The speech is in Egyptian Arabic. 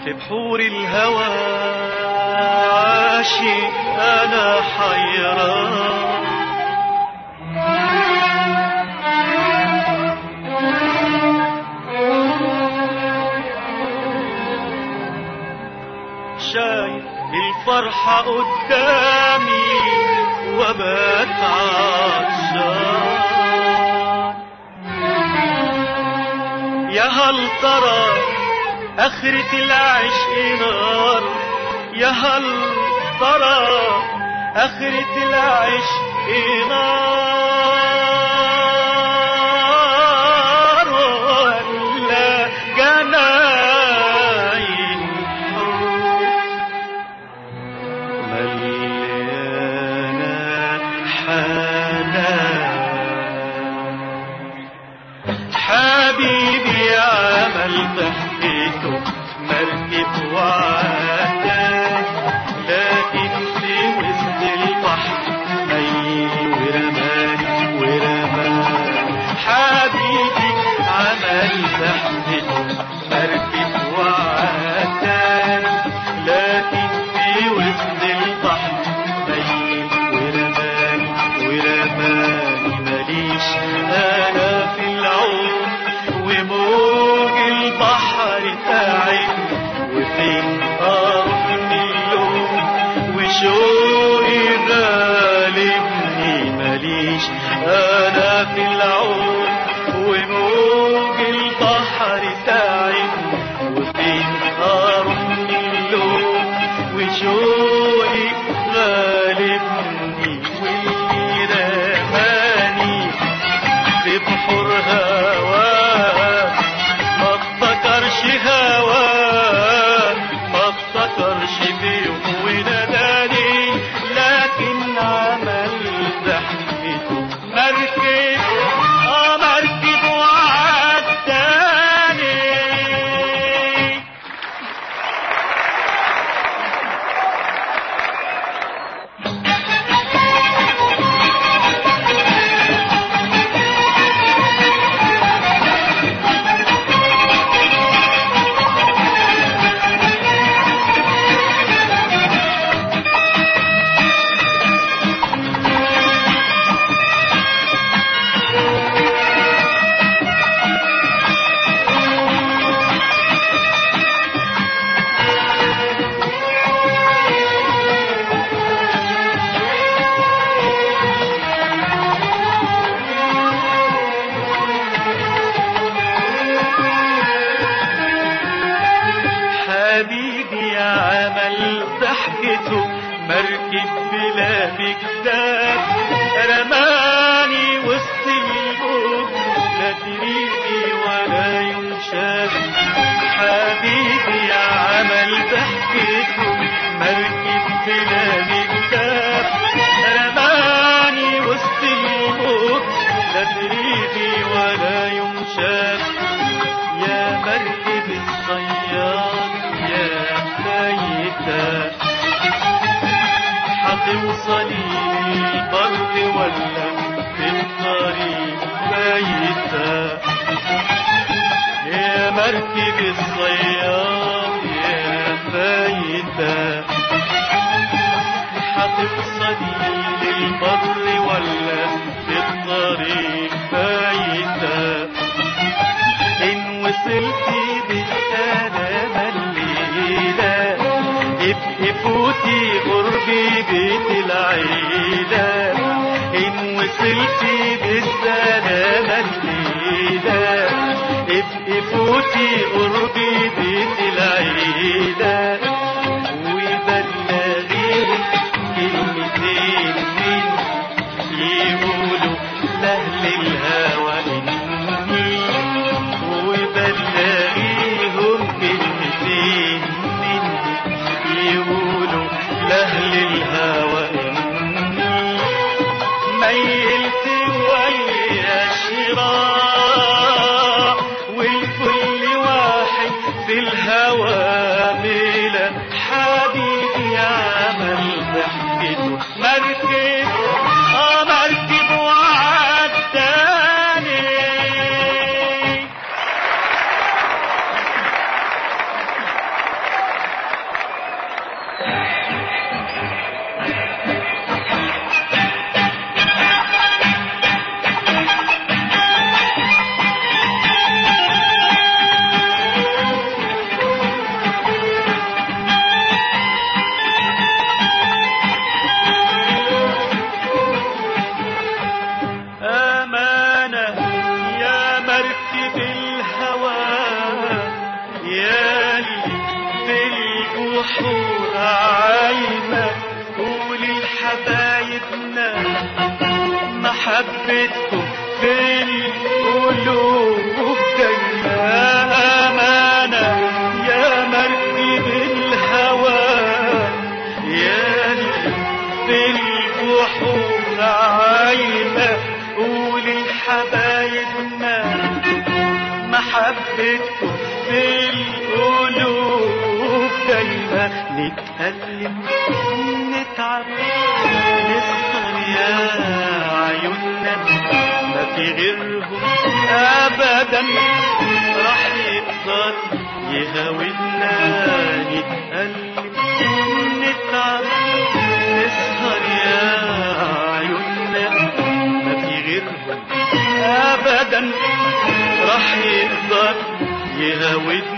في بحور الهوى عاشق انا حيران شايف الفرحة قدامي وبات عطشان يا هل ترى آخرة العشق نار يا هل ترى آخرة العشق نار ولا جناين مليانة حنان حبيبي عمل ضحكته مركب وعدان لكن في وسط البحر أي ورماني ورماني حبيبي عمل ضحكته مركب وعدان لكن في وسط البحر أي ورماني ورماني ماليش أنا في العمر وموج البحر تعب وفين أروح من اللوم وشوقي غالبني ماليش أنا في العمر وموج البحر تعب وفين أروح من اللوم وشوقي غالبني واللي رماني في بحور هواه ما افتكرش هواه ما افتكرش بيوم وناداني لكن عمل ضحكته مركب اه مركب وعداني حبيبي عمل ضحكته مركب بلا مكتاب رماني وسط الموج لا تريدي ولا ينشاف حبيبي عمل ضحكته مركب بلا مكتاب رماني وسط الموج لا تريدي ولا ينشاف يا مركب الصياد يا ميتة هتوصلي للبر ولا في الطريق ميتة يا مركب الصياد يا ميتة هتوصلي للبر ولا في الطريق ميتة إن وصلتي بالسلامة الليلة ابقي فوتي قربي بيت العيلة إن وصلتي بالسلامة الليلة ابقي فوتي قربي بيت العيلة وبلغيهم كلمتين من يقولوا لأهل الهوى إني وبلغيهم كلمتين مني يقولوا لأهل الهوى إني ميلت ويا الشراع والكل واحد في الهوى بلا البحور عايمة قولي لحبايبنا محبتكم في القلوب دايما أمانة يا مركب الهوى يا في البحور عايمة قولي لحبايبنا محبتكم في القلوب دايما نتألم نتعب نسهر يا عيوننا ما في غيرهم أبدا راح يقدر يهاودنا نتألم نتعب نسهر يا عيوننا ما في غيرهم أبدا راح يقدر يهاودنا